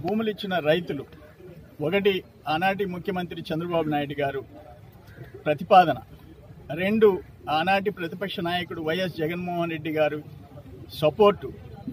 భూములు ఇచ్చిన రైతులు ఒకటి ఆనాటి ముఖ్యమంత్రి చంద్రబాబు నాయుడు గారు ప్రతిపాదన రెండు ఆనాటి ప్రతిపక్ష నాయకుడు వైఎస్ జగన్మోహన్ రెడ్డి గారు సపోర్టు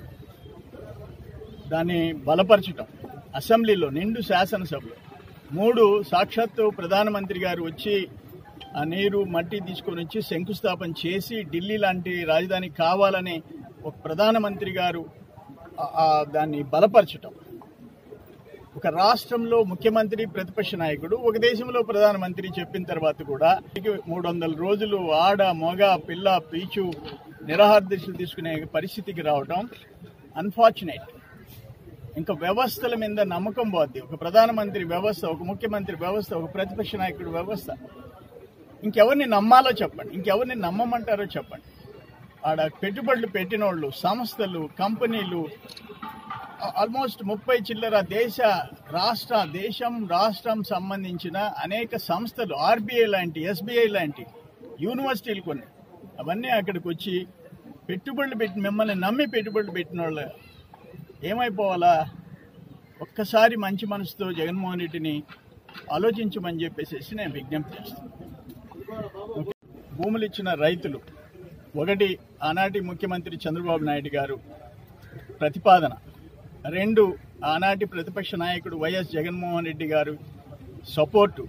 దాన్ని బలపరచటం అసెంబ్లీలో నిండు శాసనసభలో మూడు సాక్షాత్తు ప్రధానమంత్రి గారు వచ్చి ఆ నీరు మట్టి తీసుకొని వచ్చి శంకుస్థాపన చేసి ఢిల్లీ లాంటి రాజధాని కావాలని ఒక ప్రధానమంత్రి గారు ఆ- ఆ దాన్ని బలపరచటం ఒక రాష్ట్రంలో ముఖ్యమంత్రి ప్రతిపక్ష నాయకుడు ఒక దేశంలో ప్రధానమంత్రి చెప్పిన తర్వాత కూడా మూడు వందల రోజులు ఆడ మొగ పిల్ల పీచు నిరాహార దీక్షలు తీసుకునే పరిస్థితికి రావటం అన్ఫార్చునేట్ ఇంకా వ్యవస్థల మీద నమ్మకం పోద్ది ఒక ప్రధానమంత్రి వ్యవస్థ ఒక ముఖ్యమంత్రి వ్యవస్థ ఒక ప్రతిపక్ష నాయకుడు వ్యవస్థ ఇంకెవరిని నమ్మాలో చెప్పండి ఇంకెవరిని నమ్మమంటారో చెప్పండి ఆడ పెట్టుబడులు పెట్టినోళ్ళు సంస్థలు కంపెనీలు ఆల్మోస్ట్ ముప్పై చిల్లర దేశ రాష్ట్ర దేశం రాష్ట్రం సంబంధించిన అనేక సంస్థలు ఆర్బీఐ లాంటి ఎస్బీఐ లాంటి యూనివర్సిటీలు కొన్ని అవన్నీ అక్కడికి వచ్చి పెట్టుబడులు పెట్టి మిమ్మల్ని నమ్మి పెట్టుబడులు పెట్టిన వాళ్ళు ఏమైపోవాలా ఒక్కసారి మంచి మనసుతో జగన్మోహన్ రెడ్డిని ఆలోచించమని చెప్పేసి నేను విజ్ఞప్తి చేస్తాను భూములు ఇచ్చిన రైతులు ఒకటి ఆనాటి ముఖ్యమంత్రి చంద్రబాబు నాయుడు గారు ప్రతిపాదన రెండు ఆనాటి ప్రతిపక్ష నాయకుడు వైఎస్ జగన్మోహన్ రెడ్డి గారు సపోర్టు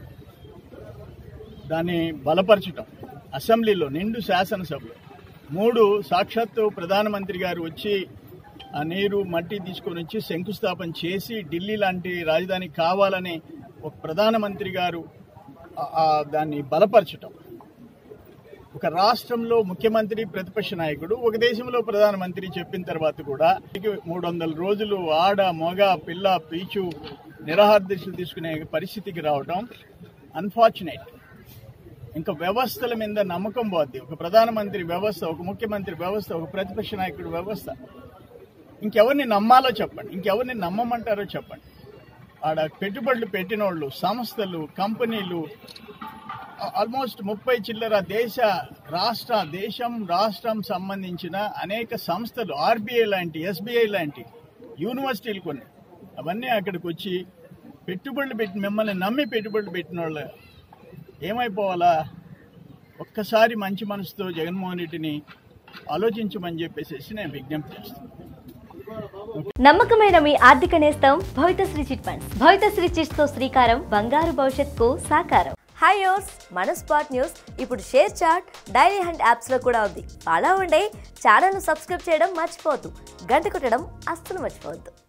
దాన్ని బలపరచటం అసెంబ్లీలో నిండు శాసనసభలో మూడు సాక్షాత్తు ప్రధానమంత్రి గారు వచ్చి ఆ నీరు మట్టి తీసుకొని వచ్చి శంకుస్థాపన చేసి ఢిల్లీ లాంటి రాజధాని కావాలని ఒక ప్రధానమంత్రి గారు ఆ- ఆ దాన్ని బలపరచటం ఒక రాష్ట్రంలో ముఖ్యమంత్రి ప్రతిపక్ష నాయకుడు ఒక దేశంలో ప్రధానమంత్రి చెప్పిన తర్వాత కూడా మూడు వందల రోజులు ఆడ మొగ పిల్ల పీచు నిరాహార దీక్షలు తీసుకునే పరిస్థితికి రావటం అన్ఫార్చునేట్ ఇంకా వ్యవస్థల మీద నమ్మకం పోద్ది ఒక ప్రధానమంత్రి వ్యవస్థ ఒక ముఖ్యమంత్రి వ్యవస్థ ఒక ప్రతిపక్ష నాయకుడు వ్యవస్థ ఇంకెవరిని నమ్మాలో చెప్పండి ఇంకెవరిని నమ్మమంటారో చెప్పండి ఆడ పెట్టుబడులు పెట్టినోళ్ళు సంస్థలు కంపెనీలు ఆల్మోస్ట్ ముప్పై చిల్లర దేశ రాష్ట్ర దేశం రాష్ట్రం సంబంధించిన అనేక సంస్థలు ఆర్బీఐ లాంటి ఎస్బీఐ లాంటి యూనివర్సిటీలు కొన్ని అవన్నీ అక్కడికి వచ్చి పెట్టుబడులు పెట్టి మిమ్మల్ని నమ్మి పెట్టుబడులు పెట్టిన వాళ్ళు ఏమైపోవాలా ఒక్కసారి మంచి మనసుతో జగన్మోహన్ రెడ్డిని ఆలోచించమని చెప్పేసి నేను విజ్ఞప్తి చేస్తాను నమ్మకమైన మీ ఆర్థిక నేస్తం Bhavithasri chit funds Bhavithasri chits తో శ్రీకారం బంగారు భవిష్యత్తుకు సాకారం హాయ్ యోర్స్ మన స్పాట్ న్యూస్ ఇప్పుడు షేర్ చాట్ డైలీ హండ్ యాప్స్లో కూడా ఉంది అలా ఉండే ఛానల్ను సబ్స్క్రైబ్ చేయడం మర్చిపోవద్దు గంట కొట్టడం అస్సలు మర్చిపోవద్దు